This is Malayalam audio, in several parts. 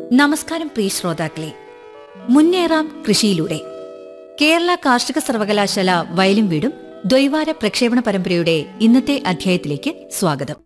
നമസ്കാരം പ്രിയ ശ്രോതാക്കളെ മുന്നേറാം കൃഷിയിലൂടെ കേരള കാർഷിക സർവകലാശാല വയലും വീടും ദ്വൈവാര പ്രക്ഷേപണ പരമ്പരയുടെ ഇന്നത്തെ അധ്യായത്തിലേക്ക് സ്വാഗതം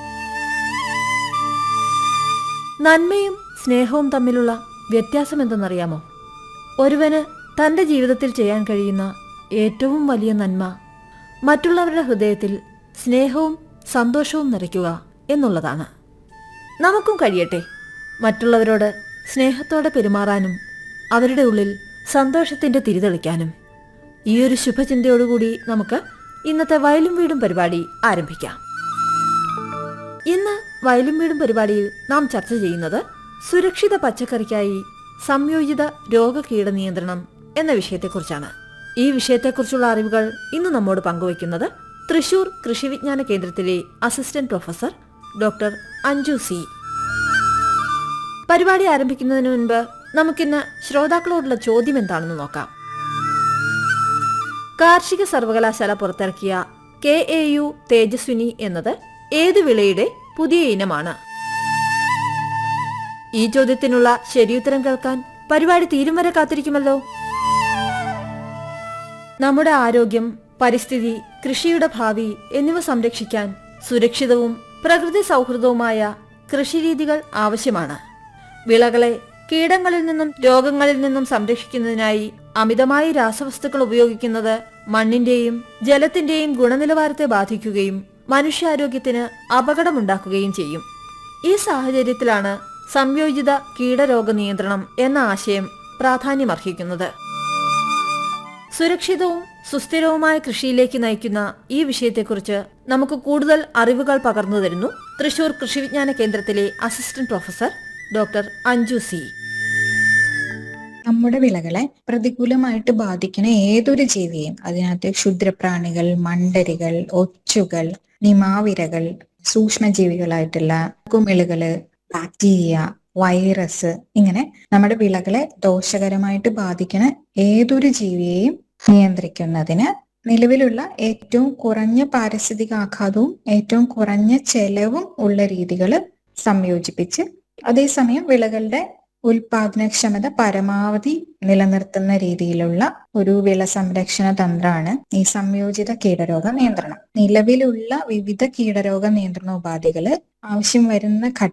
നന്മയും സ്നേഹവും തമ്മിലുള്ള വ്യത്യാസം എന്തെന്നറിയാമോ ഒരുവന് തന്റെ ജീവിതത്തിൽ ചെയ്യാൻ കഴിയുന്ന ഏറ്റവും വലിയ നന്മ മറ്റുള്ളവരുടെ ഹൃദയത്തിൽ സ്നേഹവും സന്തോഷവും നിറയ്ക്കുക എന്നുള്ളതാണ് നമുക്കും കഴിയട്ടെ മറ്റുള്ളവരോട് സ്നേഹത്തോടെ പെരുമാറാനും അവരുടെ ഉള്ളിൽ സന്തോഷത്തിന്റെ തിരിതെളിക്കാനും ഈ ഒരു ശുഭചിന്തയോടുകൂടി നമുക്ക് ഇന്നത്തെ വയലും വീടും പരിപാടി ആരംഭിക്കാം ഇന്ന് വയലും വീടും പരിപാടിയിൽ നാം ചർച്ച ചെയ്യുന്നത് സുരക്ഷിത പച്ചക്കറിക്കായി സംയോജിത രോഗകീട നിയന്ത്രണം എന്ന വിഷയത്തെക്കുറിച്ചാണ് ഈ വിഷയത്തെക്കുറിച്ചുള്ള അറിവുകൾ ഇന്ന് നമ്മോട് പങ്കുവയ്ക്കുന്നത് തൃശൂർ കൃഷി വിജ്ഞാന കേന്ദ്രത്തിലെ assistant professor doctor Anju C പരിപാടി ആരംഭിക്കുന്നതിന് മുൻപ് നമുക്കിന്ന് ശ്രോതാക്കളോടുള്ള ചോദ്യം എന്താണെന്ന് നോക്കാം കാർഷിക സർവകലാശാല പുറത്തിറക്കിയ കെ എ യു തേജസ്വിനി എന്നത് ഏത് വിളയുടെ പുതിയ ഇനമാണ് ഈ ചോദ്യത്തിനുള്ള ശരിയുത്തരം കേൾക്കാൻ പരിപാടി തീരും വരെ കാത്തിരിക്കുമല്ലോ നമ്മുടെ ആരോഗ്യം പരിസ്ഥിതി കൃഷിയുടെ ഭാവി എന്നിവ സംരക്ഷിക്കാൻ സുരക്ഷിതവും പ്രകൃതി സൗഹൃദവുമായ കൃഷിരീതികൾ ആവശ്യമാണ് വിളകളെ കീടങ്ങളിൽ നിന്നും രോഗങ്ങളിൽ നിന്നും സംരക്ഷിക്കുന്നതിനായി അമിതമായി രാസവസ്തുക്കൾ ഉപയോഗിക്കുന്നത് മണ്ണിന്റെയും ജലത്തിന്റെയും ഗുണനിലവാരത്തെ ബാധിക്കുകയും മനുഷ്യാരോഗ്യത്തിന് അപകടമുണ്ടാക്കുകയും ചെയ്യും ഈ സാഹചര്യത്തിലാണ് സംയോജിത കീടരോഗ നിയന്ത്രണം എന്ന ആശയം പ്രാധാന്യമർഹിക്കുന്നത് സുരക്ഷിതവും സുസ്ഥിരവുമായ കൃഷിയിലേക്ക് നയിക്കുന്ന ഈ വിഷയത്തെക്കുറിച്ച് നമുക്ക് കൂടുതൽ അറിവുകൾ പകർന്നു തരുന്നു തൃശൂർ കൃഷി വിജ്ഞാന കേന്ദ്രത്തിലെ assistant professor doctor Anju C നമ്മുടെ വിളകളെ പ്രതികൂലമായിട്ട് ബാധിക്കുന്ന ഏതൊരു ജീവിയെയും അതിനകത്ത് ക്ഷുദ്രപ്രാണികൾ മണ്ടരികൾ ഒച്ചുകൾ നിമാവിരകൾ സൂക്ഷ്മജീവികളായിട്ടുള്ള കുമിളുകള് ബാക്ടീരിയ വൈറസ് ഇങ്ങനെ നമ്മുടെ വിളകളെ ദോഷകരമായിട്ട് ബാധിക്കുന്ന ഏതൊരു ജീവിയെയും നിയന്ത്രിക്കുന്നതിന് നിലവിലുള്ള ഏറ്റവും കുറഞ്ഞ പാരിസ്ഥിതിക ആഘാതവും ഏറ്റവും കുറഞ്ഞ ചെലവും ഉള്ള രീതികൾ സംയോജിപ്പിച്ച് അതേസമയം വിളകളുടെ ഉൽപാദനക്ഷമത പരമാവധി നിലനിർത്തുന്ന രീതിയിലുള്ള ഒരു വിള സംരക്ഷണ തന്ത്രമാണ് ഈ സംയോജിത കീടരോഗ നിയന്ത്രണം നിലവിലുള്ള വിവിധ കീടരോഗ നിയന്ത്രണ ഉപാധികള് ആവശ്യം വരുന്ന